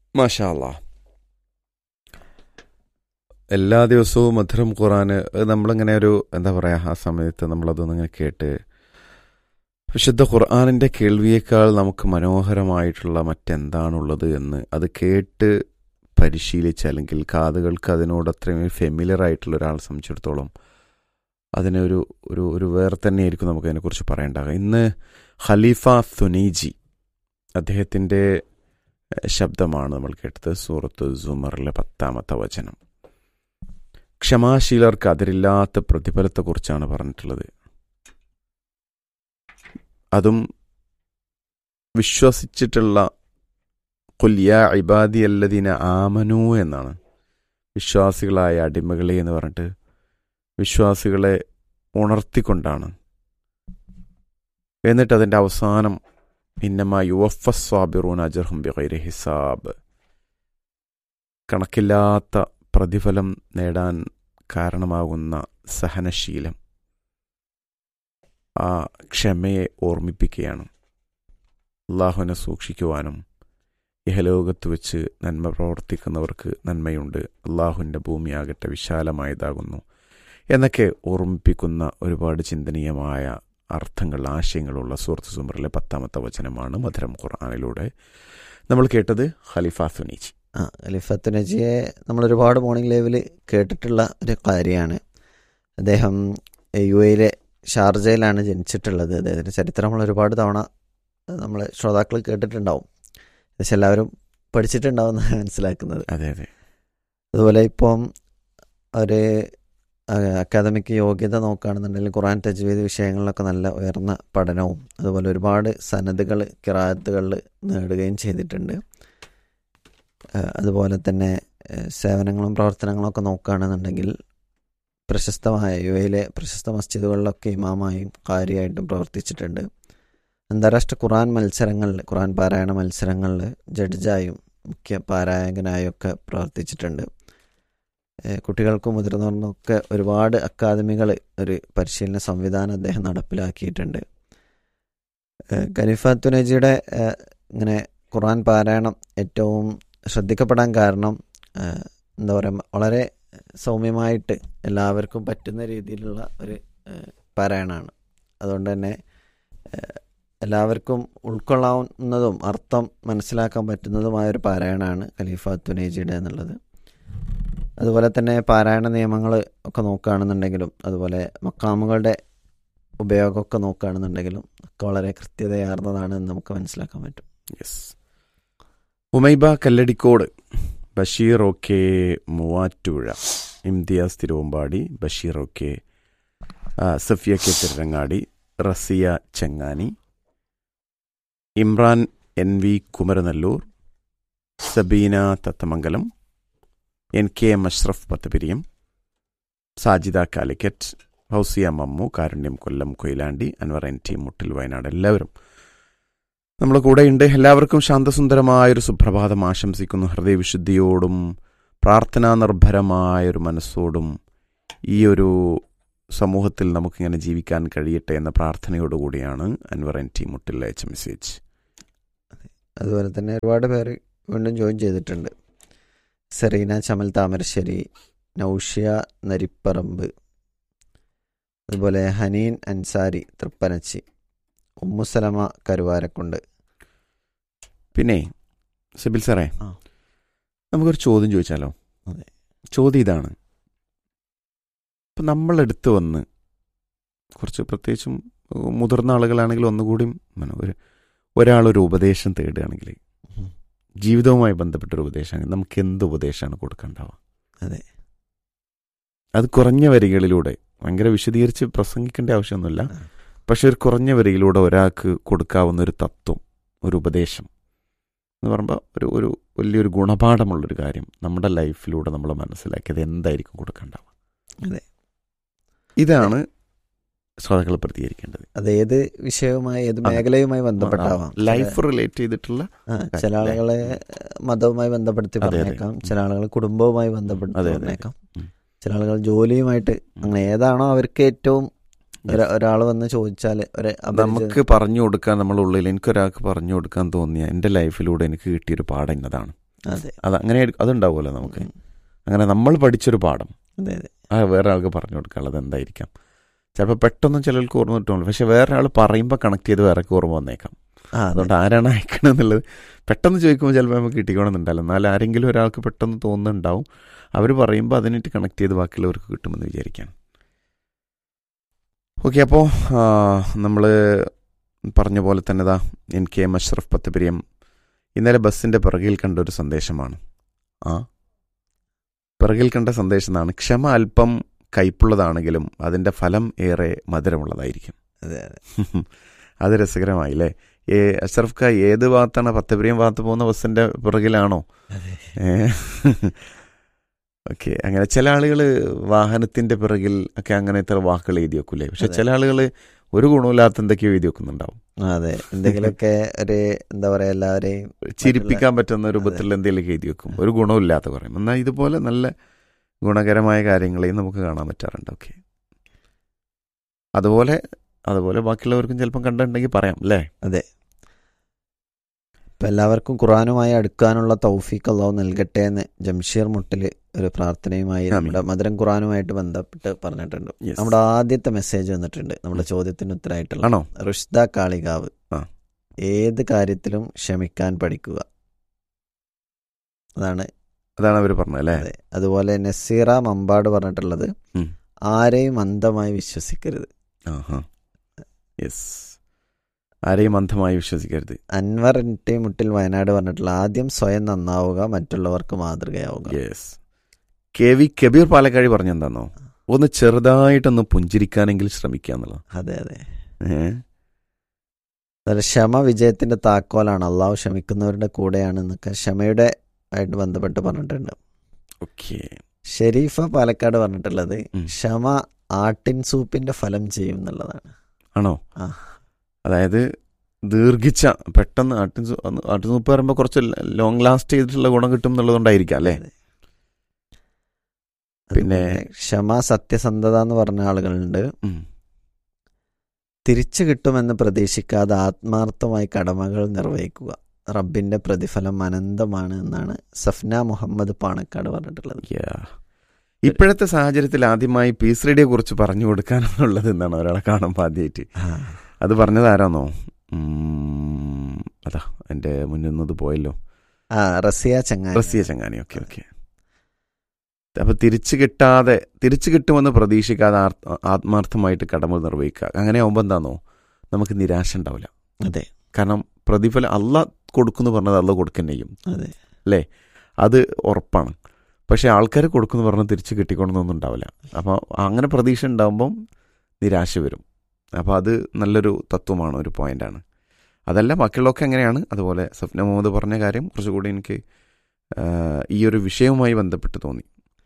മാഷാല്ലാ എല്ലാ ദിവസവും മധുരം ഖുറാന് അത് നമ്മളിങ്ങനെ ഒരു എന്താ പറയുക ആ സമയത്ത് നമ്മളതൊന്നിങ്ങനെ കേട്ട് വിശുദ്ധ ഖുർആാനിൻ്റെ കേൾവിയേക്കാൾ നമുക്ക് മനോഹരമായിട്ടുള്ള മറ്റെന്താണുള്ളത് എന്ന് അത് കേട്ട് പരിശീലിച്ച് അല്ലെങ്കിൽ കാതുകൾക്ക് അതിനോട് അത്രയും ഫെമിലർ ആയിട്ടുള്ള ഒരാളെ സംബന്ധിച്ചിടത്തോളം അതിനൊരു ഒരു ഒരു വേറെ തന്നെയായിരിക്കും നമുക്ക് അതിനെക്കുറിച്ച് പറയേണ്ടാകുക ഇന്ന് ഖലീഫ സുനീജി അദ്ദേഹത്തിൻ്റെ ശബ്ദമാണ് നമ്മൾ കേട്ടത് സൂറത്ത് സുമറിലെ പത്താമത്തെ വചനം ക്ഷമാശീലർക്ക് അതിരില്ലാത്ത പ്രതിഫലത്തെക്കുറിച്ചാണ് പറഞ്ഞിട്ടുള്ളത് അതും വിശ്വസിച്ചിട്ടുള്ള കൊല്യ ഇബാദി അല്ലദീന ആമനു എന്നാണ് വിശ്വാസികളായ അടിമകളെ എന്ന് പറഞ്ഞിട്ട് വിശ്വാസികളെ ഉണർത്തിക്കൊണ്ടാണ് എന്നിട്ട് അതിൻ്റെ അവസാനം ഇന്നമ യുവഫ സ്വാബിറൂൻ അജർഹും ബിഗൈരി ഹിസാബ് കണക്കില്ലാത്ത പ്രതിഫലം നേടാൻ കാരണമാകുന്ന സഹനശീലം ആ ക്ഷമയെ ഓർമ്മിപ്പിക്കുകയാണ് അള്ളാഹുവിനെ സൂക്ഷിക്കുവാനും ഇഹലോകത്ത് വെച്ച് നന്മ പ്രവർത്തിക്കുന്നവർക്ക് നന്മയുണ്ട് അള്ളാഹുവിൻ്റെ ഭൂമിയാകട്ടെ വിശാലമായതാകുന്നു എന്നൊക്കെ ഓർമ്മിപ്പിക്കുന്ന ഒരുപാട് ചിന്തനീയമായ അർത്ഥങ്ങൾ ആശയങ്ങളുള്ള സുഹൃത്ത് സുമറിലെ പത്താമത്തെ വചനമാണ് മധുരം ഖുർആാനിലൂടെ നമ്മൾ കേട്ടത് ഖലിഫ സുനീജി ആ അലിഫത്ത് നജിയെ നമ്മൾ ഒരുപാട് മോർണിംഗ് ലൈവിൽ കേട്ടിട്ടുള്ള ഒരു കാര്യമാണ് അദ്ദേഹം യു എയിലെ ഷാർജയിലാണ് ജനിച്ചിട്ടുള്ളത് അദ്ദേഹത്തിൻ്റെ ചരിത്രം നമ്മൾ ഒരുപാട് തവണ നമ്മൾ ശ്രോതാക്കൾ കേട്ടിട്ടുണ്ടാവും ഏകദേശം എല്ലാവരും പഠിച്ചിട്ടുണ്ടാവും എന്നാണ് മനസ്സിലാക്കുന്നത് അതെ അതെ അതുപോലെ ഇപ്പം ഒരു അക്കാദമിക് യോഗ്യത നോക്കുകയാണെന്നുണ്ടെങ്കിൽ ഖുറാൻ തജ്വീദ് വിഷയങ്ങളിലൊക്കെ നല്ല ഉയർന്ന പഠനവും അതുപോലെ ഒരുപാട് സനദുകൾ കിറാത്തുകളിൽ നേടുകയും ചെയ്തിട്ടുണ്ട് അതുപോലെ തന്നെ സേവനങ്ങളും പ്രവർത്തനങ്ങളും ഒക്കെ നോക്കുകയാണെന്നുണ്ടെങ്കിൽ പ്രശസ്തമായ യു എയിലെ പ്രശസ്ത മസ്ജിദുകളിലൊക്കെ ഇമാമായും കാര്യമായിട്ടും പ്രവർത്തിച്ചിട്ടുണ്ട് അന്താരാഷ്ട്ര ഖുറാൻ മത്സരങ്ങളിൽ ഖുറാൻ പാരായണ മത്സരങ്ങളിൽ ജഡ്ജായും മുഖ്യ പാരായകനായും ഒക്കെ പ്രവർത്തിച്ചിട്ടുണ്ട് കുട്ടികൾക്കും മുതിർന്നവർക്കൊക്കെ ഒരുപാട് അക്കാദമികൾ ഒരു പരിശീലന സംവിധാനം അദ്ദേഹം നടപ്പിലാക്കിയിട്ടുണ്ട് ഖലീഫ തുനജിയുടെ ഇങ്ങനെ ഖുറാൻ പാരായണം ഏറ്റവും ശ്രദ്ധിക്കപ്പെടാൻ കാരണം എന്താ പറയുക വളരെ സൗമ്യമായിട്ട് എല്ലാവർക്കും പറ്റുന്ന രീതിയിലുള്ള ഒരു പാരായണമാണ് അതുകൊണ്ട് തന്നെ എല്ലാവർക്കും ഉൾക്കൊള്ളാവുന്നതും അർത്ഥം മനസ്സിലാക്കാൻ പറ്റുന്നതുമായ ഒരു പാരായണമാണ് ഖലീഫ തുനേജിയുടെ എന്നുള്ളത് അതുപോലെ തന്നെ പാരായണ നിയമങ്ങൾ ഒക്കെ നോക്കുകയാണെന്നുണ്ടെങ്കിലും അതുപോലെ മക്കാമുകളുടെ ഉപയോഗമൊക്കെ നോക്കുകയാണെന്നുണ്ടെങ്കിലും ഒക്കെ വളരെ കൃത്യതയാർന്നതാണ് എന്ന് നമുക്ക് മനസ്സിലാക്കാൻ പറ്റും യെസ് ഉമൈബ കല്ലടിക്കോട് ബഷീർ ഒക്കെ മൂവാറ്റുപുഴ ഇംതിയാസ് തിരുവമ്പാടി ബഷീർ ഒക്കെ Safiya K Thirangadi Rasiya Chengani Imran N V Kumaranalloor Sabeena Thathamangalam N K M Ashraf Pathapiriyam Sajida Calicut Housiya Mammu കാരുണ്യം കൊല്ലം കൊയിലാണ്ടി അൻവർ എൻ ടി മുട്ടിൽ വയനാട് എല്ലാവരും നമ്മുടെ കൂടെയുണ്ട് എല്ലാവർക്കും ശാന്തസുന്ദരമായൊരു സുപ്രഭാതം ആശംസിക്കുന്നു ഹൃദയവിശുദ്ധിയോടും പ്രാർത്ഥനാ നിർഭരമായൊരു മനസ്സോടും ഈ ഒരു സമൂഹത്തിൽ നമുക്കിങ്ങനെ ജീവിക്കാൻ കഴിയട്ടെ എന്ന പ്രാർത്ഥനയോടുകൂടിയാണ് അൻവർ എൻ ടി മുട്ടിൽ അയച്ച മെസ്സേജ് അതുപോലെ തന്നെ ഒരുപാട് പേര് വീണ്ടും ജോയിൻ ചെയ്തിട്ടുണ്ട് സെറീന ചമൽ താമരശ്ശേരി നൗഷ്യ നരിപ്പറമ്പ് അതുപോലെ ഹനീൻ അൻസാരി തൃപ്പനച്ചി ഉമ്മുസലമ കരുവാരക്കുണ്ട് പിന്നെ സിബിൽ സാറേ ആ. നമുക്കൊരു ചോദ്യം ചോദിച്ചാലോ അതെ. ചോദ്യം ഇതാണ് ഇപ്പം നമ്മളെടുത്ത് വന്ന് കുറച്ച് പ്രത്യേകിച്ചും മുതിർന്ന ആളുകളാണെങ്കിൽ ഒന്നുകൂടി ഒരു ഒരാളൊരു ഉപദേശം തേടുകയാണെങ്കിൽ ജീവിതവുമായി ബന്ധപ്പെട്ടൊരു ഉപദേശമാണ് നമുക്ക് എന്ത് ഉപദേശമാണ് കൊടുക്കേണ്ടാവുക അതെ അത് കുറഞ്ഞ വരികളിലൂടെ ഭയങ്കര വിശദീകരിച്ച് പ്രസംഗിക്കേണ്ട ആവശ്യമൊന്നുമില്ല ആ. പക്ഷെ ഒരു കുറഞ്ഞ വരിയിലൂടെ ഒരാൾക്ക് കൊടുക്കാവുന്ന ഒരു തത്വം ഒരു ഉപദേശം എന്ന് പറയുമ്പോൾ ഒരു ഒരു വലിയൊരു ഗുണപാഠമുള്ളൊരു കാര്യം നമ്മുടെ ലൈഫിലൂടെ നമ്മൾ മനസ്സിലാക്കിയത് എന്തായിരിക്കും കൊടുക്കേണ്ടത് അതെ ഇതാണ് ശ്രോതാക്കൾ പ്രതികരിക്കേണ്ടത് അത് ഏത് വിഷയവുമായി ഏത് അതെ. മേഖലയുമായി ബന്ധപ്പെട്ടാവാം ലൈഫ് റിലേറ്റ് ചെയ്തിട്ടുള്ള ആ, ചില ആളുകളെ മതവുമായി ബന്ധപ്പെടുത്തി അതെ, അതെ. പറഞ്ഞേക്കാം ചില ആളുകൾ കുടുംബവുമായി ബന്ധപ്പെടുത്തി അതെ, അതെ, അതെ. പറഞ്ഞേക്കാം ഉം. ചില ആളുകൾ ജോലിയുമായിട്ട് അങ്ങനെ ഏതാണോ അവർക്ക് ഏറ്റവും ഒരാൾ വന്ന് ചോദിച്ചാൽ ഒരു അപരിചിത- നമുക്ക് പറഞ്ഞു കൊടുക്കാൻ നമ്മളുള്ളിൽ എനിക്കൊരാൾക്ക് പറഞ്ഞു കൊടുക്കാൻ തോന്നിയ എൻ്റെ ലൈഫിലൂടെ എനിക്ക് കിട്ടിയൊരു പാഠം ഇന്നതാണ് അതെ അത് അങ്ങനെ അതുണ്ടാവുമല്ലോ നമുക്ക് ഉം. അങ്ങനെ നമ്മൾ പഠിച്ചൊരു പാഠം അതെ അതെ ആ വേറെ ആൾക്ക് പറഞ്ഞു കൊടുക്കാനുള്ളത് എന്തായിരിക്കാം ചിലപ്പോൾ പെട്ടെന്ന് ചിലർക്ക് ഓർമ്മ കിട്ടുള്ളൂ പക്ഷെ വേറെ ആൾ പറയുമ്പോൾ കണക്ട് ചെയ്ത് വേറെ ഓർമ്മ വന്നേക്കാം ആ അതെ അതുകൊണ്ട് ആരാണ് അയക്കണമെന്നുള്ളത് പെട്ടെന്ന് ചോദിക്കുമ്പോൾ ചിലപ്പോൾ നമുക്ക് കിട്ടിക്കണമെന്നുണ്ടല്ലോ എന്നാൽ ആരെങ്കിലും ഒരാൾക്ക് പെട്ടെന്ന് തോന്നുന്നുണ്ടാവും അവർ പറയുമ്പോൾ അതിനായിട്ട് കണക്ട് ചെയ്ത് ബാക്കിയുള്ളവർക്ക് കിട്ടുമെന്ന് വിചാരിക്കാം ഓക്കെ അപ്പോൾ നമ്മൾ പറഞ്ഞ പോലെ തന്നെ ദാ N K M Ashraf Pathapiriyam ഇന്നലെ ബസ്സിൻ്റെ പിറകിൽ കണ്ട ഒരു സന്ദേശമാണ് ആ പിറകിൽ കണ്ട സന്ദേശം എന്നാണ് ക്ഷമ അല്പം കയ്പുള്ളതാണെങ്കിലും അതിൻ്റെ ഫലം ഏറെ മധുരമുള്ളതായിരിക്കും അതെ അതെ അത് രസകരമായില്ലേ ഏ അഷ്റഫ് ഖാ ഏത് ഭാഗത്താണ് പത്തപിരിയം ഭാഗത്ത് പോകുന്ന ബസ്സിന്റെ പിറകിലാണോ അതെ ഓക്കെ അങ്ങനെ ചില ആളുകൾ വാഹനത്തിന്റെ പിറകിൽ ഒക്കെ അങ്ങനെ ഇത്ര വാക്കുകൾ എഴുതി വെക്കൂലേ പക്ഷെ അതെ. ചില ആളുകൾ ഒരു ഗുണമില്ലാത്ത എന്തൊക്കെയോ എഴുതി വെക്കുന്നുണ്ടാവും ആ, അതെ എന്തെങ്കിലുമൊക്കെ ഒരു എന്താ പറയാ എല്ലാവരെയും ചിരിപ്പിക്കാൻ പറ്റുന്ന രൂപത്തിൽ എന്തെങ്കിലുമൊക്കെ എഴുതി വെക്കും ഒരു ഗുണമില്ലാത്ത പറയും എന്നാൽ ഇതുപോലെ നല്ല ഗുണകരമായ കാര്യങ്ങളെയും നമുക്ക് കാണാൻ പറ്റാറുണ്ട് ഓക്കെ അതുപോലെ അതുപോലെ ബാക്കിയുള്ളവർക്കും ചിലപ്പം കണ്ടിട്ടുണ്ടെങ്കിൽ പറയാം അല്ലേ ഇപ്പൊ എല്ലാവർക്കും ഖുറാനുമായി അടുക്കാനുള്ള തൗഫീഖ് അള്ളാഹു നൽകട്ടെ എന്ന് ജംഷീർ മുട്ടിൽ ഒരു പ്രാർത്ഥനയുമായി ആമീൻ. നമ്മുടെ മധുരം ഖുറാനുമായിട്ട് ബന്ധപ്പെട്ട് പറഞ്ഞിട്ടുണ്ട് Yes. നമ്മുടെ ആദ്യത്തെ മെസ്സേജ് വന്നിട്ടുണ്ട് നമ്മുടെ ചോദ്യത്തിന് ഉത്തരമായിട്ടുള്ള ആണോ റുഷ്ദ കാളികാവ് ആ. ഏത് കാര്യത്തിലും ക്ഷമിക്കാൻ പഠിക്കുക അതാണ് അതാണ് അവർ പറഞ്ഞത് അല്ലേ അതെ അതുപോലെ നസീറ മമ്പാട് പറഞ്ഞിട്ടുള്ളത് ഉം. ആരെയും അന്ധമായി വിശ്വസിക്കരുത് ആഹാ യെസ് ആരെയും അന്ധമായി വിശ്വസിക്കരുത് അൻവർ ടി മുട്ടിൽ വയനാട് പറഞ്ഞിട്ടുള്ള ആദ്യം സ്വയം നന്നാവുക മറ്റുള്ളവർക്ക് മാതൃകയാവുക yes K V Kabeer Palakkazhi പറഞ്ഞെന്താണോ ഒന്ന് ചെറുതായിട്ടൊന്ന് പുഞ്ചിരിക്കാനെങ്കിൽ ശ്രമിക്കുക എന്നുള്ളത് അതെ അതെ ഏഹ് അതുപോലെ ക്ഷമ വിജയത്തിന്റെ താക്കോലാണ് അള്ളാഹു ക്ഷമിക്കുന്നവരുടെ കൂടെയാണ് എന്നൊക്കെ ക്ഷമയുടെ ആയിട്ട് ബന്ധപ്പെട്ട് പറഞ്ഞിട്ടുണ്ട് ഓക്കെ ഷെരീഫ പാലക്കാട് പറഞ്ഞിട്ടുള്ളത് ഉം. ക്ഷമ ആട്ടിൻ സൂപ്പിന്റെ ഫലം ചെയ്യും എന്നുള്ളതാണ് ആണോ ആ. അതായത് ദീർഘിച്ച പെട്ടെന്ന് ആട്ടിൻ സൂ- അന്ന് ആട്ടിൻ സൂപ്പ് പറയുമ്പോൾ കുറച്ച് ലോങ് ലാസ്റ്റ് ചെയ്തിട്ടുള്ള ഗുണം കിട്ടും എന്നുള്ളതുകൊണ്ടായിരിക്കാം അല്ലേ അതെ. പിന്നെ- അതുപോലെ ക്ഷമ സത്യസന്ധത എന്ന് പറഞ്ഞ ആളുകളുണ്ട് ഉം. തിരിച്ചു കിട്ടുമെന്ന് പ്രതീക്ഷിക്കാതെ ആത്മാർത്ഥമായി കടമകൾ നിർവഹിക്കുക റബ്ബിന്റെ പ്രതിഫലം അനന്തമാണ് എന്നാണ് സഫ്ന മുഹമ്മദ് പാണക്കാട് പറഞ്ഞിട്ടുള്ളത് Yeah. ഇപ്പോഴത്തെ സാഹചര്യത്തിൽ ആദ്യമായി പീസ് റേഡിയെ കുറിച്ച് പറഞ്ഞു കൊടുക്കാനുള്ളത് എന്നാണ് ഒരാളെ കാണുമ്പോൾ ആദ്യമായിട്ട് അത് പറഞ്ഞത് ആരാന്നോ ഉം, അതാ എൻ്റെ മുന്നിൽ നിന്നത് പോയല്ലോ ആ റസിയ ചങ്ങാതി റസിയ ചങ്ങാനി ഓക്കെ ഓക്കെ അപ്പൊ തിരിച്ചു കിട്ടാതെ തിരിച്ചു കിട്ടുമെന്ന് പ്രതീക്ഷിക്കാതെ ആർ- ആത്മാർത്ഥമായിട്ട് കടമകൾ നിർവഹിക്കുക അങ്ങനെ ആവുമ്പോൾ എന്താണോ നമുക്ക് നിരാശ ഉണ്ടാവില്ല അതെ കാരണം പ്രതിഫലം അല്ല കൊടുക്കുന്നു പറഞ്ഞത് അല്ല കൊടുക്കുന്ന ചെയ്യും അതെ അത് ഉറപ്പാണ് പക്ഷെ ആൾക്കാർ കൊടുക്കുന്നു പറഞ്ഞ് തിരിച്ച് കിട്ടിക്കൊണ്ടൊന്നും ഉണ്ടാവില്ല അപ്പോൾ അങ്ങനെ പ്രതീക്ഷ ഉണ്ടാകുമ്പം നിരാശ വരും അപ്പോൾ അത് നല്ലൊരു തത്വമാണ് ഒരു പോയിന്റാണ് അതല്ല ബാക്കിയുള്ളതൊക്കെ എങ്ങനെയാണ് അതുപോലെ സ്വപ്ന മുഹമ്മദ് പറഞ്ഞ കാര്യം കുറച്ചുകൂടി എനിക്ക് ആ, ഈ ഒരു വിഷയവുമായി ബന്ധപ്പെട്ട് തോന്നി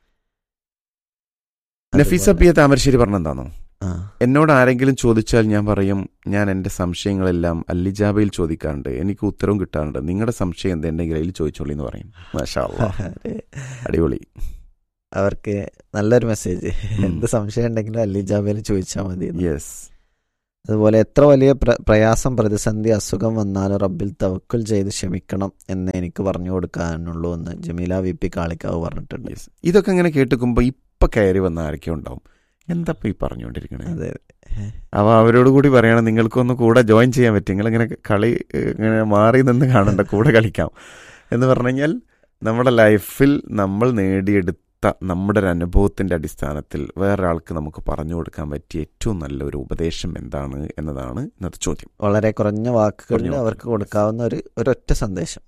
നഫീസ പി എ താമരശ്ശേരി പറഞ്ഞെന്താണോ ആ, എന്നോട് ആരെങ്കിലും ചോദിച്ചാൽ ഞാൻ പറയും ഞാൻ എൻ്റെ സംശയങ്ങളെല്ലാം അല്ലിജാബയിൽ ചോദിക്കാറുണ്ട് എനിക്ക് ഉത്തരവും കിട്ടാറുണ്ട് നിങ്ങളുടെ സംശയം എന്തുണ്ടെങ്കിൽ അതിൽ ചോദിച്ചോളി എന്ന് പറയും മാഷാ അല്ലാ. ഒരു അടിപൊളി അവർക്ക് നല്ലൊരു മെസ്സേജ് ഉം. എന്ത് സംശയം ഉണ്ടെങ്കിലും അല്ലി ജാബയിൽ ചോദിച്ചാൽ മതി എന്ന്. യെസ് അതുപോലെ എത്ര വലിയ പ്ര- പ്രയാസം പ്രതിസന്ധി അസുഖം വന്നാലും റബ്ബിൽ തവക്കുൽ ചെയ്ത് ക്ഷമിക്കണം എന്ന് എനിക്ക് പറഞ്ഞു കൊടുക്കാനുള്ളൂ എന്ന് ജമീല വി പി കാളിക്കാവ് പറഞ്ഞിട്ടുണ്ട് യെസ് ഇതൊക്കെ ഇങ്ങനെ കേട്ടുക്കുമ്പോൾ ഇപ്പൊ കയറി വന്ന ആരൊക്കെ ഉണ്ടാവും എന്താ ഇപ്പൊ ഈ പറഞ്ഞുകൊണ്ടിരിക്കണേ അതെ അപ്പൊ അവരോട് കൂടി പറയണം നിങ്ങൾക്കൊന്ന് കൂടെ ജോയിൻ ചെയ്യാൻ പറ്റും നിങ്ങളിങ്ങനെ കളി ഏഹ്, ഇങ്ങനെ മാറി നിന്ന് കാണണ്ട കൂടെ കളിക്കാം എന്ന് പറഞ്ഞു കഴിഞ്ഞാൽ നമ്മുടെ ലൈഫിൽ നമ്മൾ നേടിയെടുത്ത നമ്മുടെ ഒരു അനുഭവത്തിന്റെ അടിസ്ഥാനത്തിൽ വേറൊരാൾക്ക് നമുക്ക് പറഞ്ഞു കൊടുക്കാൻ പറ്റിയ ഏറ്റവും നല്ലൊരു ഉപദേശം എന്താണ് എന്നതാണ് ഇന്നത്തെ ചോദ്യം വളരെ കുറഞ്ഞ വാക്കുകളിൽ കുറഞ്ഞ അവർക്ക് കൊടുക്കാവുന്ന ഒരു ഒരൊറ്റ സന്ദേശം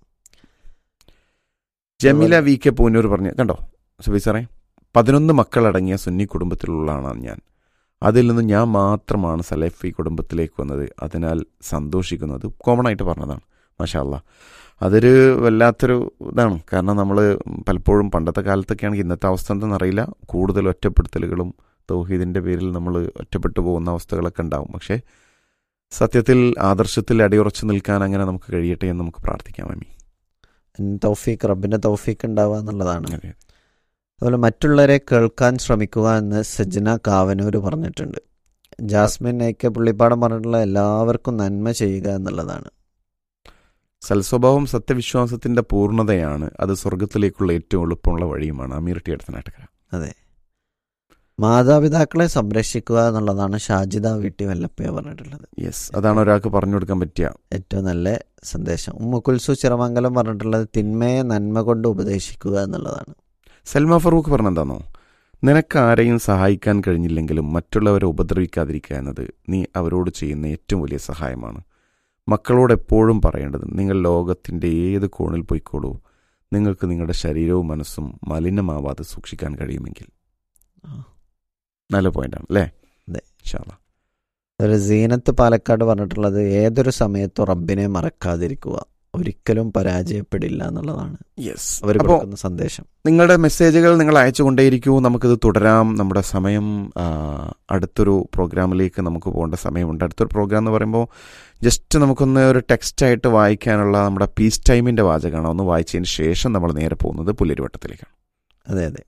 ജമീല വി കെ പൂനൂർ പറഞ്ഞു കണ്ടോ സുബി സാറേ പതിനൊന്ന് മക്കളടങ്ങിയ സുന്നി കുടുംബത്തിലുള്ളതാണ് ഞാൻ അതിൽ നിന്ന് ഞാൻ മാത്രമാണ് സലഫി കുടുംബത്തിലേക്ക് വന്നത് അതിനാൽ സന്തോഷിക്കുന്നത് കോമൺ ആയിട്ട് പറഞ്ഞതാണ് മാഷാ അല്ലാ അതൊരു വല്ലാത്തൊരു ഇതാണ് കാരണം നമ്മൾ പലപ്പോഴും പണ്ടത്തെ കാലത്തൊക്കെ ആണെങ്കിൽ ഇന്നത്തെ അവസ്ഥ എന്തെന്നറിയില്ല കൂടുതൽ ഒറ്റപ്പെടുത്തലുകളും തൗഹീദിൻ്റെ പേരിൽ നമ്മൾ ഒറ്റപ്പെട്ടു പോകുന്ന അവസ്ഥകളൊക്കെ ഉണ്ടാവും പക്ഷേ സത്യത്തിൽ ആദർശത്തിൽ അടിയുറച്ചു നിൽക്കാൻ അങ്ങനെ നമുക്ക് കഴിയട്ടെ എന്ന് നമുക്ക് പ്രാർത്ഥിക്കാം അമ്മി തൗഫീഖ് റബ്ബിന്റെ തൗഫീഖ് ഉണ്ടാവുക എന്നുള്ളതാണ് അതെ അതുപോലെ മറ്റുള്ളവരെ കേൾക്കാൻ ശ്രമിക്കുക എന്ന് സജ്ന കാവനൂർ പറഞ്ഞിട്ടുണ്ട് ജാസ്മിൻ ഐക്യ പുള്ളിപ്പാടം പറഞ്ഞിട്ടുള്ള എല്ലാവർക്കും നന്മ ചെയ്യുക എന്നുള്ളതാണ് സൽസ്വഭാവം സത്യവിശ്വാസത്തിന്റെ പൂർണ്ണതയാണ് അത് സ്വർഗത്തിലേക്കുള്ള ഏറ്റവും എളുപ്പമുള്ള വഴിയുമാണ് അമീർ ടി അടുത്തനാട്ടക്കര അതെ മാതാപിതാക്കളെ സംരക്ഷിക്കുക എന്നുള്ളതാണ് ഷാജിദ വീട്ടി വല്ലപ്പയ പറഞ്ഞിട്ടുള്ളത് യെസ് അതാണ് ഒരാൾക്ക് പറഞ്ഞു കൊടുക്കാൻ പറ്റിയ ഏറ്റവും നല്ല സന്ദേശം ഉമ്മുക്കുൽസു ചിറമംഗലം പറഞ്ഞിട്ടുള്ളത് തിന്മയെ നന്മ കൊണ്ട് ഉപദേശിക്കുക എന്നുള്ളതാണ് സൽമ ഫറൂഖ് പറഞ്ഞെന്താണോ നിനക്ക് ആരെയും സഹായിക്കാൻ കഴിഞ്ഞില്ലെങ്കിലും മറ്റുള്ളവരെ ഉപദ്രവിക്കാതിരിക്കുക എന്നത് നീ അവരോട് ചെയ്യുന്ന ഏറ്റവും വലിയ സഹായമാണ് മക്കളോട് എപ്പോഴും പറയേണ്ടത് നിങ്ങൾ ലോകത്തിൻ്റെ ഏത് കോണിൽ പോയിക്കോളൂ നിങ്ങൾക്ക് നിങ്ങളുടെ ശരീരവും മനസ്സും മലിനമാവാതെ സൂക്ഷിക്കാൻ കഴിയുമെങ്കിൽ ആ. നല്ല പോയിന്റാണ് അല്ലേ അതെ. ഇൻഷാല്ലാ. ഒരു സീനത്ത് പാലക്കാട് പറഞ്ഞിട്ടുള്ളത് ഏതൊരു സമയത്തും റബ്ബിനെ മറക്കാതിരിക്കുക ഒരിക്കലും പരാജയപ്പെടില്ല എന്നുള്ളതാണ് യെസ് അവർ അപ്പോൾ കൊടുക്കുന്ന സന്ദേശം നിങ്ങളുടെ മെസ്സേജുകൾ നിങ്ങൾ അയച്ചുകൊണ്ടേയിരിക്കൂ നമുക്കിത് തുടരാം നമ്മുടെ സമയം ആ, അടുത്തൊരു പ്രോഗ്രാമിലേക്ക് നമുക്ക് പോകേണ്ട സമയമുണ്ട് അടുത്തൊരു പ്രോഗ്രാം എന്ന് പറയുമ്പോൾ ജസ്റ്റ് നമുക്കൊന്ന് ഒരു ടെക്സ്റ്റായിട്ട് വായിക്കാനുള്ള നമ്മുടെ പീസ് ടൈമിൻ്റെ വാചകമാണ് ഒന്ന് വായിച്ചതിന് ശേഷം നമ്മൾ നേരെ പോകുന്നത് പുല്ലരിവട്ടത്തിലേക്കാണ് അതെ അതെ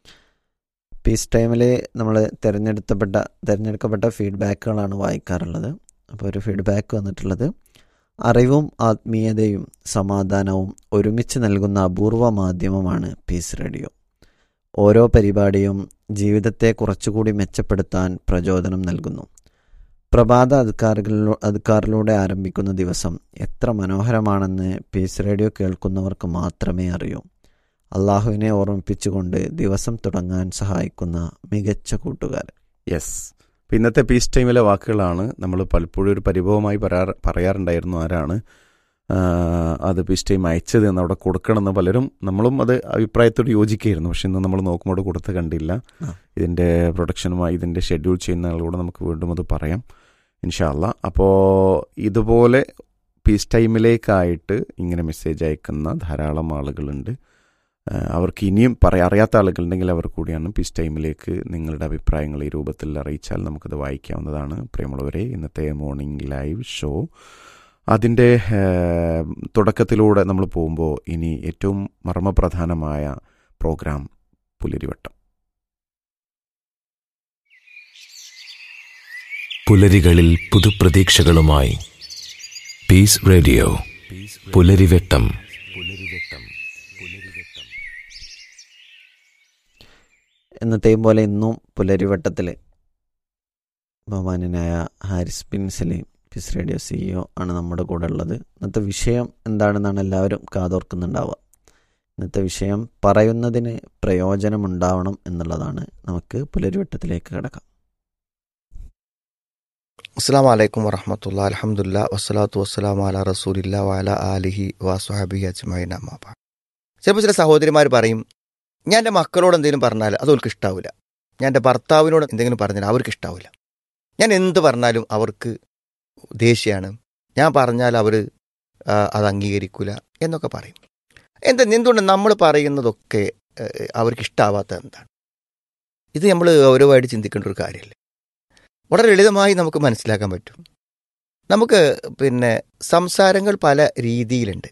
പീസ് ടൈമിൽ നമ്മൾ തിരഞ്ഞെടുത്തപ്പെട്ട തിരഞ്ഞെടുക്കപ്പെട്ട ഫീഡ്ബാക്കുകളാണ് വായിക്കാറുള്ളത് അപ്പോൾ ഒരു ഫീഡ്ബാക്ക് വന്നിട്ടുള്ളത് അറിവും ആത്മീയതയും സമാധാനവും ഒരുമിച്ച് നൽകുന്ന അപൂർവ മാധ്യമമാണ് പീസ് റേഡിയോ ഓരോ പരിപാടിയും ജീവിതത്തെ കുറച്ചുകൂടി മെച്ചപ്പെടുത്താൻ പ്രചോദനം നൽകുന്നു പ്രഭാത അധികാരികളിലൂ അധികാരിലൂടെ ആരംഭിക്കുന്ന ദിവസം എത്ര മനോഹരമാണെന്ന് പീസ് റേഡിയോ കേൾക്കുന്നവർക്ക് മാത്രമേ അറിയൂ അള്ളാഹുവിനെ ഓർമ്മിപ്പിച്ചുകൊണ്ട് ദിവസം തുടങ്ങാൻ സഹായിക്കുന്ന മികച്ച കൂട്ടുകാരൻ യെസ് അപ്പം ഇന്നത്തെ പീസ് ടൈമിലെ വാക്കുകളാണ് നമ്മൾ പലപ്പോഴും ഒരു പരിഭവമായി പറയാറ് പറയാറുണ്ടായിരുന്നു ആരാണ് ആ, അത് പീസ് ടൈം അയച്ചത് എന്ന് അവിടെ കൊടുക്കണമെന്ന് പലരും നമ്മളും അത് അഭിപ്രായത്തോട് യോജിക്കുകയായിരുന്നു പക്ഷെ ഇന്ന് നമ്മൾ നോക്കുമ്പോൾ അവിടെ കൊടുത്ത് കണ്ടില്ല ആ. ഇതിൻ്റെ പ്രൊഡക്ഷനുമായി ഇതിൻ്റെ ഷെഡ്യൂൾ ചെയ്യുന്ന ആളോട് നമുക്ക് വീണ്ടും അത് പറയാം ഇൻഷാല്ല അപ്പോൾ ഇതുപോലെ പീസ് ടൈമിലേക്കായിട്ട് ഇങ്ങനെ മെസ്സേജ് അയക്കുന്ന ധാരാളം ആളുകളുണ്ട് ആ, അവർക്ക് ഇനിയും പറയാ അറിയാത്ത ആളുകളുണ്ടെങ്കിൽ അവർ കൂടിയാണ് പീസ് ടൈമിലേക്ക് നിങ്ങളുടെ അഭിപ്രായങ്ങൾ ഈ രൂപത്തിൽ അറിയിച്ചാൽ നമുക്കത് വായിക്കാവുന്നതാണ് പ്രിയമുള്ളവരെ ഇന്നത്തെ മോർണിംഗ് ലൈവ് ഷോ അതിൻ്റെ ആ, തുടക്കത്തിലൂടെ നമ്മൾ പോകുമ്പോൾ ഇനി ഏറ്റവും മർമ്മപ്രധാനമായ പ്രോഗ്രാം പുലരിവട്ടം പുലരികളിൽ പുതുപ്രതീക്ഷകളുമായി പീസ് റേഡിയോ പുലരിവെട്ടം പുലരിവെട്ടം പുലരിവെട്ടം എന്നത്തെയും പോലെ ഇന്നും പുലരിവട്ടത്തിൽ ബഹുമാന്യനായ Haris bin Saleem peace radio CEO ആണ് നമ്മുടെ കൂടെ ഉള്ളത് ഇന്നത്തെ വിഷയം എന്താണെന്നാണ് എല്ലാവരും കാതോർക്കുന്നുണ്ടാവുക ഇന്നത്തെ വിഷയം പറയുന്നതിന് പ്രയോജനമുണ്ടാവണം എന്നുള്ളതാണ് നമുക്ക് പുലരിവട്ടത്തിലേക്ക് കിടക്കാം അസ്സാം വലൈക്കും വറഹമത്തുള്ള അലഹമുല്ല വസ്സലാത്തു വസ്സലാം അല റസൂലില്ല വാല ആലിഹി വാസുഹബി അജ്മൈൻ അമ്മാബ ചിലപ്പോൾ ചില സഹോദരിമാർ പറയും ഞാൻ എൻ്റെ മക്കളോട് എന്തെങ്കിലും പറഞ്ഞാൽ അത് അവർക്ക് ഇഷ്ടാവില്ല ഞാൻ എൻ്റെ ഭർത്താവിനോട് എന്തെങ്കിലും പറഞ്ഞാൽ അവർക്ക് ഇഷ്ടാവില്ല ഞാൻ എന്ത് പറഞ്ഞാലും അവർക്ക് ദേഷ്യമാണ് ഞാൻ പറഞ്ഞാൽ അവർ അത് അംഗീകരിക്കില്ല എന്നൊക്കെ പറയും എന്താ എന്തുകൊണ്ട് നമ്മൾ പറയുന്നതൊക്കെ ആ, അവർക്ക് ഇഷ്ടാവാത്ത എന്താണ് ഇത് നമ്മൾ ഗൗരവമായിട്ട് ചിന്തിക്കേണ്ട ഒരു കാര്യമല്ലേ വളരെ ലളിതമായി നമുക്ക് മനസ്സിലാക്കാൻ പറ്റും നമുക്ക് പിന്നെ സംസാരങ്ങൾ പല രീതിയിലുണ്ട്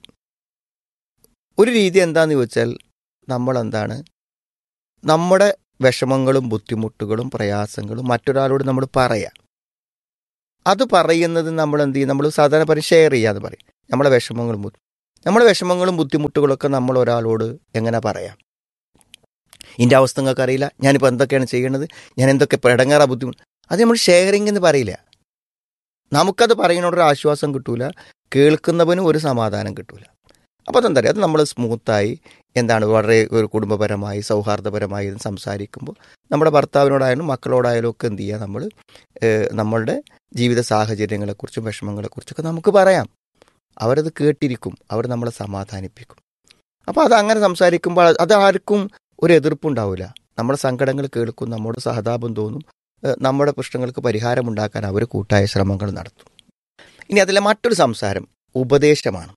ഒരു രീതി എന്താന്ന് ചോദിച്ചാൽ നമ്മൾ എന്താണ് നമ്മുടെ വിഷമങ്ങളും ബുദ്ധിമുട്ടുകളും പ്രയാസങ്ങളും മറ്റൊരാളോട് നമ്മൾ പറയാം അത് പറയുന്നത് നമ്മൾ എന്ത് ചെയ്യും നമ്മൾ സാധാരണ പറയും ഷെയർ ചെയ്യാന്ന് പറയും നമ്മളെ വിഷമങ്ങളും ബുദ്ധി- നമ്മുടെ വിഷമങ്ങളും ബുദ്ധിമുട്ടുകളൊക്കെ നമ്മൾ ഒരാളോട് എങ്ങനെ പറയാം ഇതിൻ്റെ അവസ്ഥ നിങ്ങൾക്ക് അറിയില്ല ഞാനിപ്പോൾ എന്തൊക്കെയാണ് ചെയ്യേണ്ടത് ഞാൻ എന്തൊക്കെ ഇപ്പോൾ ഇടങ്ങാറാ ബുദ്ധിമുട്ട് അത് നമ്മൾ ഷെയറിംഗ് എന്ന് പറയില്ല നമുക്കത് പറയുന്നോടൊരു ആശ്വാസം കിട്ടൂല കേൾക്കുന്നവനും ഒരു സമാധാനം കിട്ടൂല അപ്പോൾ അതെന്താ പറയുക അത് നമ്മൾ സ്മൂത്തായി എന്താണ് വളരെ ഒരു കുടുംബപരമായി സൗഹാർദ്ദപരമായി ഇത് സംസാരിക്കുമ്പോൾ നമ്മുടെ ഭർത്താവിനോടായാലും മക്കളോടായാലും ഒക്കെ എന്ത് ചെയ്യുക നമ്മൾ നമ്മളുടെ ജീവിത സാഹചര്യങ്ങളെക്കുറിച്ചും വിഷമങ്ങളെക്കുറിച്ചൊക്കെ നമുക്ക് പറയാം അവരത് കേട്ടിരിക്കും അവർ നമ്മളെ സമാധാനിപ്പിക്കും അപ്പോൾ അത് അങ്ങനെ സംസാരിക്കുമ്പോൾ അത് ആർക്കും ഒരു എതിർപ്പുണ്ടാവില്ല നമ്മുടെ സങ്കടങ്ങൾ കേൾക്കും നമ്മുടെ സഹതാപം തോന്നും ഏഹ് നമ്മുടെ പ്രശ്നങ്ങൾക്ക് പരിഹാരമുണ്ടാക്കാൻ അവർ കൂട്ടായ ശ്രമങ്ങൾ നടത്തും ഇനി അതിലെ മറ്റൊരു സംസാരം ഉപദേശമാണ്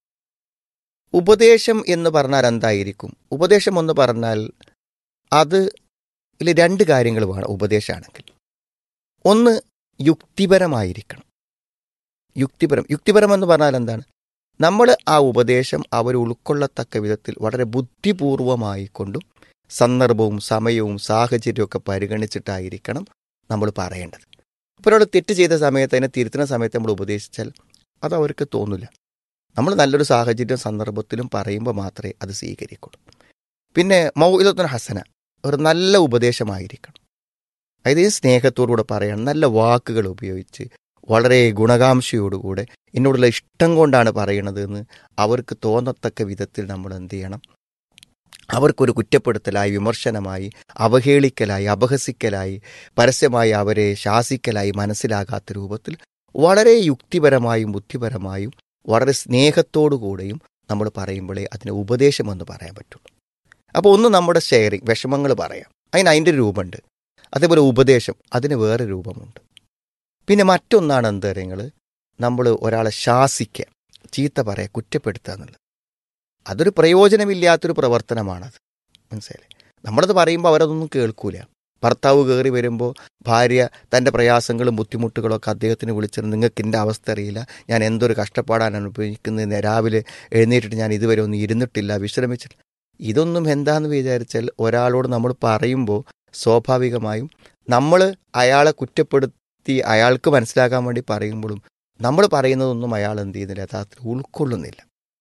ഉപദേശം എന്ന് പറഞ്ഞാൽ എന്തായിരിക്കും ഉപദേശം എന്ന് പറഞ്ഞാൽ അത് ഇതിൽ രണ്ട് കാര്യങ്ങൾ വേണം ഉപദേശമാണെങ്കിൽ ഒന്ന് യുക്തിപരമായിരിക്കണം യുക്തിപരം യുക്തിപരം എന്ന് പറഞ്ഞാൽ എന്താണ് നമ്മൾ ആ ഉപദേശം അവർ ഉൾക്കൊള്ളത്തക്ക വിധത്തിൽ വളരെ ബുദ്ധിപൂർവമായി കൊണ്ടും സന്ദർഭവും സമയവും സാഹചര്യവും ഒക്കെ പരിഗണിച്ചിട്ടായിരിക്കണം നമ്മൾ പറയേണ്ടത് അപ്പോൾ ഒരാൾ തെറ്റ് ചെയ്ത സമയത്ത് അതിനെ തിരുത്തുന്ന സമയത്ത് നമ്മൾ ഉപദേശിച്ചാൽ അത് അവർക്ക് തോന്നില്ല നമ്മൾ നല്ലൊരു സാഹചര്യം സന്ദർഭത്തിലും പറയുമ്പോൾ മാത്രമേ അത് സ്വീകരിക്കുള്ളൂ പിന്നെ മൗലത്തിന് ഹസന ഒരു നല്ല ഉപദേശമായിരിക്കണം അതായത് ഈ സ്നേഹത്തോടുകൂടെ പറയണം നല്ല വാക്കുകൾ ഉപയോഗിച്ച് വളരെ ഗുണകാംക്ഷയോടുകൂടെ എന്നോടുള്ള ഇഷ്ടം കൊണ്ടാണ് പറയണത് എന്ന് അവർക്ക് തോന്നത്തക്ക വിധത്തിൽ നമ്മൾ എന്ത് ചെയ്യണം അവർക്കൊരു കുറ്റപ്പെടുത്തലായി വിമർശനമായി അവഹേളിക്കലായി അപഹസിക്കലായി പരസ്യമായി അവരെ ശാസിക്കലായി മനസ്സിലാകാത്ത രൂപത്തിൽ വളരെ യുക്തിപരമായും ബുദ്ധിപരമായും വളരെ സ്നേഹത്തോടു കൂടെയും നമ്മൾ പറയുമ്പോഴേ അതിന് ഉപദേശമെന്ന് പറയാൻ പറ്റുള്ളൂ അപ്പോൾ ഒന്ന് നമ്മുടെ ഷെയറിങ് വിഷമങ്ങൾ പറയാം അതിന് അതിൻ്റെ രൂപമുണ്ട് അതേപോലെ ഉപദേശം അതിന് വേറെ രൂപമുണ്ട് പിന്നെ മറ്റൊന്നാണ് എന്ത് കാര്യങ്ങൾ നമ്മൾ ഒരാളെ ശാസിക്കുക ചീത്ത പറയുക കുറ്റപ്പെടുത്തുക എന്നുള്ളത് അതൊരു പ്രയോജനമില്ലാത്തൊരു പ്രവർത്തനമാണത് മനസ്സിലായി നമ്മളത് പറയുമ്പോൾ അവരതൊന്നും കേൾക്കൂല ഭർത്താവ് കയറി വരുമ്പോൾ ഭാര്യ തൻ്റെ പ്രയാസങ്ങളും ബുദ്ധിമുട്ടുകളും ഒക്കെ അദ്ദേഹത്തിന് വിളിച്ചിട്ട് നിങ്ങൾക്ക് എൻ്റെ അവസ്ഥ അറിയില്ല ഞാൻ എന്തൊരു കഷ്ടപ്പാടാണ് അനുഭവിക്കുന്നത് രാവിലെ എഴുന്നേറ്റിട്ട് ഞാൻ ഇതുവരെ ഒന്നും ഇരുന്നിട്ടില്ല വിശ്രമിച്ചിട്ടില്ല ഇതൊന്നും എന്താന്ന് വിചാരിച്ചാൽ ഒരാളോട് നമ്മൾ പറയുമ്പോൾ സ്വാഭാവികമായും നമ്മൾ അയാളെ കുറ്റപ്പെടുത്തി അയാൾക്ക് മനസ്സിലാക്കാൻ വേണ്ടി പറയുമ്പോഴും നമ്മൾ പറയുന്നതൊന്നും അയാൾ എന്ത് ചെയ്യുന്നില്ല യഥാർത്ഥത്തിൽ ഉൾക്കൊള്ളുന്നില്ല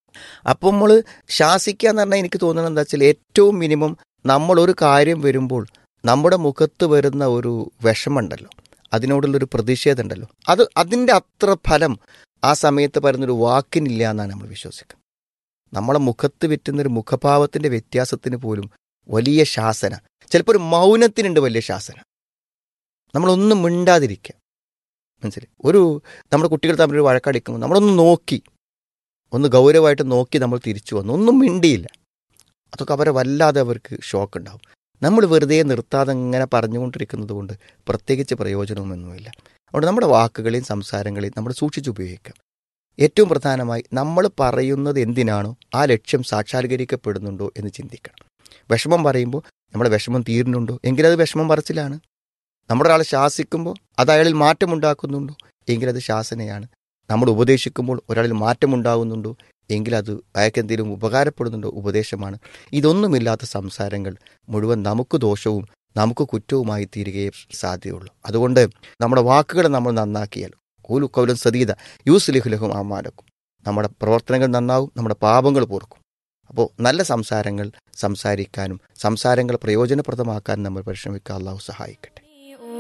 അപ്പം നമ്മൾ ശാസിക്കുക എന്ന് പറഞ്ഞാൽ എനിക്ക് തോന്നുന്നത് എന്താ വെച്ചാൽ ഏറ്റവും മിനിമം നമ്മളൊരു കാര്യം വരുമ്പോൾ നമ്മുടെ മുഖത്ത് വരുന്ന ഒരു വിഷമുണ്ടല്ലോ അതിനോടുള്ളൊരു പ്രതിഷേധം ഉണ്ടല്ലോ അത് അതിൻ്റെ അത്ര ഫലം ആ സമയത്ത് പറയുന്നൊരു വാക്കിനില്ല എന്നാണ് നമ്മൾ വിശ്വസിക്കുന്നത് നമ്മളെ മുഖത്ത് വെറ്റുന്നൊരു മുഖഭാവത്തിൻ്റെ വ്യത്യാസത്തിന് പോലും വലിയ ശാസന ചിലപ്പോൾ ഒരു മൗനത്തിനുണ്ട് വലിയ ശാസന നമ്മളൊന്നും മിണ്ടാതിരിക്കുക മനസ്സിലായി ഒരു നമ്മുടെ കുട്ടികൾ തമ്മിൽ ഒരു വഴക്കടിക്കുമ്പോൾ നമ്മളൊന്ന് നോക്കി ഒന്ന് ഗൗരവമായിട്ട് നോക്കി നമ്മൾ തിരിച്ചു വന്നു ഒന്നും മിണ്ടിയില്ല അതൊക്കെ അവരെ വല്ലാതെ അവർക്ക് ഷോക്ക് ഉണ്ടാവും നമ്മൾ വെറുതെ നിർത്താതെ ഇങ്ങനെ പറഞ്ഞുകൊണ്ടിരിക്കുന്നത് കൊണ്ട് പ്രത്യേകിച്ച് പ്രയോജനമൊന്നുമില്ല അതുകൊണ്ട് നമ്മുടെ വാക്കുകളെയും സംസാരങ്ങളെയും നമ്മൾ സൂക്ഷിച്ചുപയോഗിക്കാം ഏറ്റവും പ്രധാനമായി നമ്മൾ പറയുന്നത് എന്തിനാണോ ആ ലക്ഷ്യം സാക്ഷാത്കരിക്കപ്പെടുന്നുണ്ടോ എന്ന് ചിന്തിക്കണം വിഷമം പറയുമ്പോൾ നമ്മുടെ വിഷമം തീരുന്നുണ്ടോ എങ്കിലത് വിഷമം പറച്ചിലാണ് നമ്മുടെ ഒരാളെ ശാസിക്കുമ്പോൾ അത് അയാളിൽ മാറ്റമുണ്ടാക്കുന്നുണ്ടോ എങ്കിലത് ശാസനയാണ് നമ്മൾ ഉപദേശിക്കുമ്പോൾ ഒരാളിൽ മാറ്റമുണ്ടാകുന്നുണ്ടോ എങ്കിൽ അത് അയാൾക്ക് എന്തെങ്കിലും ഉപകാരപ്പെടുന്നുണ്ടോ ഉപദേശമാണ് ഇതൊന്നുമില്ലാത്ത സംസാരങ്ങൾ മുഴുവൻ നമുക്ക് ദോഷവും നമുക്ക് കുറ്റവുമായി തീരുകയേ സാധ്യതയുള്ളൂ അതുകൊണ്ട് നമ്മുടെ വാക്കുകൾ നമ്മൾ നന്നാക്കിയാൽ കൂലു കൗലം സതീത യൂസ് ലിഹുലഹും ആമാലക്കും നമ്മുടെ പ്രവർത്തനങ്ങൾ നന്നാവും നമ്മുടെ പാപങ്ങൾ പൂർക്കും അപ്പോൾ നല്ല സംസാരങ്ങൾ സംസാരിക്കാനും സംസാരങ്ങൾ പ്രയോജനപ്രദമാക്കാനും നമ്മൾ പരിശ്രമിക്കുക അള്ളാഹു സഹായിക്കട്ടെ